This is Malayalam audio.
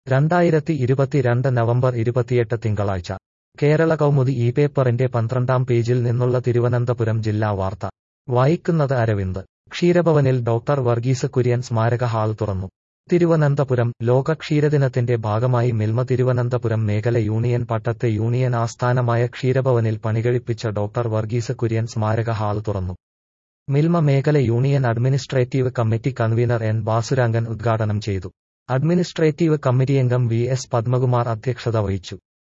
രണ്ടായിരത്തി ഇരുപത്തിരണ്ട് നവംബർ ഇരുപത്തിയെട്ട് തിങ്കളാഴ്ച കേരള കൗമുദി ഈ പേപ്പറിന്റെ പന്ത്രണ്ടാം പേജിൽ നിന്നുള്ള തിരുവനന്തപുരം ജില്ലാ വാർത്ത വായിക്കുന്നത് അരവിന്ദ് ക്ഷീരഭവനിൽ ഡോക്ടർ വർഗീസ് കുര്യൻ സ്മാരക ഹാൾ തുറന്നു തിരുവനന്തപുരം ലോക ക്ഷീരദിനത്തിന്റെ ഭാഗമായി മിൽമ തിരുവനന്തപുരം മേഖല യൂണിയൻ പട്ടത്തെ യൂണിയൻ ആസ്ഥാനമായ ക്ഷീരഭവനിൽ പണികഴിപ്പിച്ച ഡോക്ടർ വർഗീസ് കുര്യൻ സ്മാരക ഹാൾ തുറന്നു മിൽമ മേഖല union administrative committee convener N Bhasurangan ഉദ്ഘാടനം ചെയ്തു അഡ്മിനിസ്ട്രേറ്റീവ് കമ്മിറ്റിയംഗം വി എസ് പത്മകുമാർ അധ്യക്ഷത വഹിച്ചു